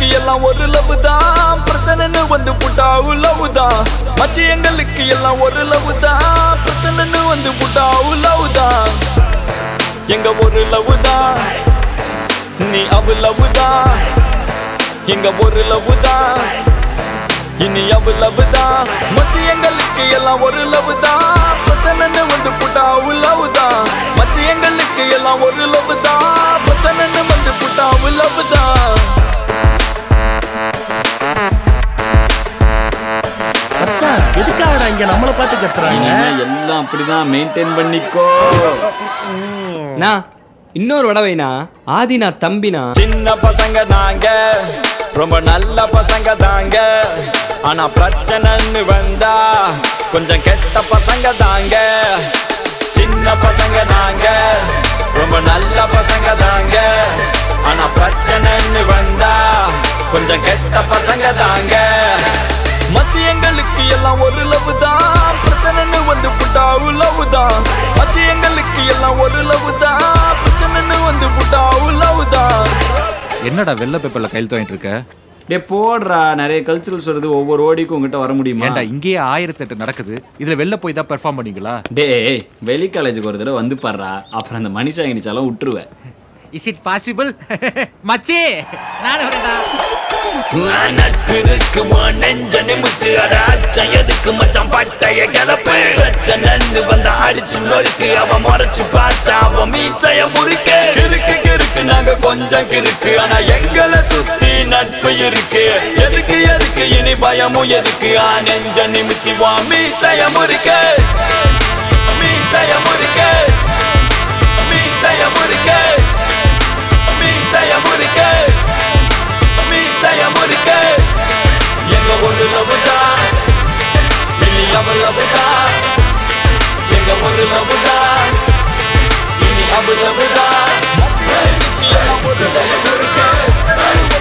எங்களுக்கு எல்லாம் ஒரு லவ் தான் பிரச்சனைன்னு வந்து புட்டா லவ் தான் மச்சி எங்களுக்கு எல்லாம் ஒரு லவ் தான் பிரச்சனைன்னு வந்து புட்டா லவ் தான் எங்க ஒரு லவ் தான் நீ அவ லவ் தான் எங்க ஒரு லவ் தான் இனி அவ லவ் தான் மச்சி எங்களுக்கு எல்லாம் ஒரு லவ் தான் பிரச்சனைன்னு வந்து புட்டா லவ் தான் மச்சி எங்களுக்கு எல்லாம் ஒரு லவ் தான் பிரச்சனைன்னு வந்து புட்டா லவ் தான் மச்சான் எதுக்காகடா இங்க நம்மள பார்த்து கத்துறாங்க இனிமே எல்லாம் அப்படிதான் மெயின்டைன் பண்ணிக்கோ நான் இன்னொரு வடவைனா ஆதினா தம்பினா சின்ன பசங்க நாங்க ரொம்ப நல்ல பசங்க தாங்க ஆனா பிரச்சனைன்னு வந்தா கொஞ்சம் கெட்ட பசங்க தாங்க சின்ன பசங்க நாங்க ரொம்ப நல்ல பசங்க தாங்க ஆனா பிரச்சனைன்னு வந்தா கொஞ்சம் கெட்ட பசங்க தாங்க மச்சி எங்களுக்கு எல்லாம் ஒரு லவ் தான் பிரச்சனைன்னு வந்து புட்டா லவ் தான் மச்சி எங்களுக்கு எல்லாம் ஒரு லவ் தான் பிரச்சனைன்னு வந்து புட்டா லவ் தான் என்னடா வெள்ளை பேப்பர்ல கையெழுத்து வாங்கிட்டு இருக்க டே போடுறா நிறைய கல்ச்சுரல்ஸ் வருது ஒவ்வொரு ஓடிக்கும் உங்ககிட்ட வர முடியுமா ஏன்டா இங்கேயே ஆயிரத்தெட்டு நடக்குது இதுல வெளில போய் தான் பெர்ஃபார்ம் பண்ணீங்களா டேய் வெளி காலேஜுக்கு ஒரு தடவை வந்து பாடுறா அப்புறம் அந்த மனுஷா இனிச்சாலும் விட்டுருவேன் இஸ் இட் பாசிபிள் மச்சி நான் வரேன்டா நட்பு இருக்கு உன் நெஞ்ச நிமித்து அட அச்சம் எதுக்கு மச்சான் பட்டைய கிளப்பு பிரச்சனை வந்த அடிச்சு நொறுக்கு அவன் முறைச்சு பார்த்தா அவன் மீசைய முறுக்க கிறுக்கு கிறுக்கு நாங்க கொஞ்சம் கிறுக்கு ஆனா எங்களை சுத்தி நட்பு இருக்கு எதுக்கு எதுக்கு இனி பயமும் எதுக்கு ஆ நெஞ்ச நிமித்தி வா மீசைய முறுக்க மீசைய முறுக்க மீசைய முறுக்க மீசைய முறுக்க மீசைய முறுக்க எங்க ஒரு லவ் தான் இனி அவ லவ் தான் எங்க ஒரு லவ் தான் இனி அவ லவ் தான் ஒரு லவ் முறுக்க